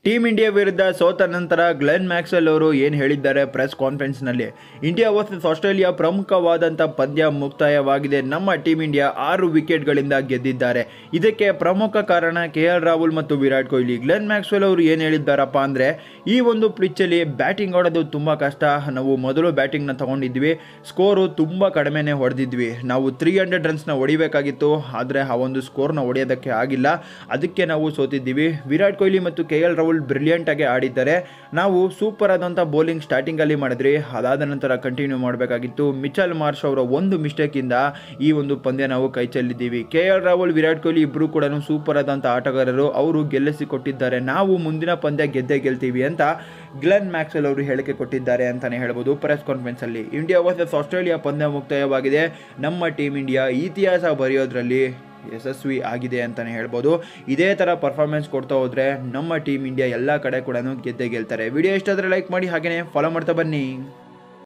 team India ವಿರುದ್ಧ ಸೋತ ನಂತರ ಗ್ಲೆನ್ ಮ್ಯಾಕ್ಸ್ವೆಲ್ ಅವರು ಏನು ಹೇಳಿದ್ದಾರೆ ಪ್ರೆಸ್ ಕಾನ್ಫರೆನ್ಸ್ನಲ್ಲಿ ಇಂಡಿಯಾ ವರ್ಸಸ್ ಆಸ್ಟ್ರೇಲಿಯಾ ಪ್ರಮುಖವಾದಂಥ ಪಂದ್ಯ ಮುಕ್ತಾಯವಾಗಿದೆ ನಮ್ಮ ಟೀಮ್ ಇಂಡಿಯಾ ಆರು ವಿಕೆಟ್ಗಳಿಂದ ಗೆದ್ದಿದ್ದಾರೆ ಇದಕ್ಕೆ ಪ್ರಮುಖ ಕಾರಣ ಕೆ ಎಲ್ ರಾಹುಲ್ ಮತ್ತು ವಿರಾಟ್ ಕೊಹ್ಲಿ ಗ್ಲೆನ್ ಮ್ಯಾಕ್ಸ್ವೆಲ್ ಅವರು ಏನು ಹೇಳಿದ್ದಾರಪ್ಪ ಅಂದರೆ ಈ ಒಂದು ಪಿಚ್ಚಲ್ಲಿ ಬ್ಯಾಟಿಂಗ್ ಆಡೋದು ತುಂಬ ಕಷ್ಟ ನಾವು ಮೊದಲು ಬ್ಯಾಟಿಂಗ್ನ ತಗೊಂಡಿದ್ವಿ ಸ್ಕೋರು ತುಂಬ ಕಡಿಮೆನೇ ಹೊಡೆದಿದ್ವಿ ನಾವು ತ್ರೀ ಹಂಡ್ರೆಡ್ ರನ್ಸ್ನ ಹೊಡಿಬೇಕಾಗಿತ್ತು ಆದರೆ ಆ ಒಂದು ಸ್ಕೋರ್ನ ಹೊಡೆಯೋದಕ್ಕೆ ಆಗಿಲ್ಲ ಅದಕ್ಕೆ ನಾವು ಸೋತಿದ್ದೀವಿ ವಿರಾಟ್ ಕೊಹ್ಲಿ ಮತ್ತು ಕೆ ಎಲ್ ರಾಹುಲ್ ಬ್ರಿಲಿಯಂಟ್ ಆಗಿ ಆಡಿದ್ದಾರೆ ನಾವು ಸೂಪರ್ ಆದಂಥ ಬೌಲಿಂಗ್ ಸ್ಟಾರ್ಟಿಂಗಲ್ಲಿ ಮಾಡಿದ್ರಿ ಅದಾದ ನಂತರ ಕಂಟಿನ್ಯೂ ಮಾಡಬೇಕಾಗಿತ್ತು ಮಿಚಲ್ ಮಾರ್ಷ್ ಅವರ ಒಂದು ಮಿಸ್ಟೇಕಿಂದ ಈ ಒಂದು ಪಂದ್ಯ ನಾವು ಕೈ ಚೆಲ್ಲಿದ್ದೀವಿ ಕೆ ಎಲ್ ರಾಹುಲ್ ವಿರಾಟ್ ಕೊಹ್ಲಿ ಇಬ್ಬರು ಕೂಡ ಸೂಪರ್ ಆದಂಥ ಆಟಗಾರರು ಅವರು ಗೆಲ್ಲಿಸಿ ಕೊಟ್ಟಿದ್ದಾರೆ ನಾವು ಮುಂದಿನ ಪಂದ್ಯ ಗೆದ್ದೇ ಗೆಲ್ತೀವಿ ಅಂತ ಗ್ಲೆನ್ ಮ್ಯಾಕ್ಸೆಲ್ ಅವರು ಹೇಳಿಕೆ ಕೊಟ್ಟಿದ್ದಾರೆ ಅಂತಲೇ ಹೇಳ್ಬೋದು ಪ್ರೆಸ್ ಕಾನ್ಫರೆನ್ಸಲ್ಲಿ ಇಂಡಿಯಾ ವರ್ಸಸ್ ಆಸ್ಟ್ರೇಲಿಯಾ ಪಂದ್ಯ ಮುಕ್ತಾಯವಾಗಿದೆ ನಮ್ಮ ಟೀಮ್ ಇಂಡಿಯಾ ಇತಿಹಾಸ ಬರೆಯೋದ್ರಲ್ಲಿ ಯಶಸ್ವಿ ಆಗಿದೆ ಅಂತಲೇ ಹೇಳ್ಬೋದು ಇದೇ ಥರ ಪರ್ಫಾರ್ಮೆನ್ಸ್ ಕೊಡ್ತಾ ಹೋದರೆ ನಮ್ಮ ಟೀಮ್ ಇಂಡಿಯಾ ಎಲ್ಲ ಕಡೆ ಕೂಡ ಗೆದ್ದೇ ಗೆಲ್ತಾರೆ ವಿಡಿಯೋ ಇಷ್ಟ ಆದರೆ ಲೈಕ್ ಮಾಡಿ ಹಾಗೆಯೇ ಫಾಲೋ ಮಾಡ್ತಾ ಬನ್ನಿ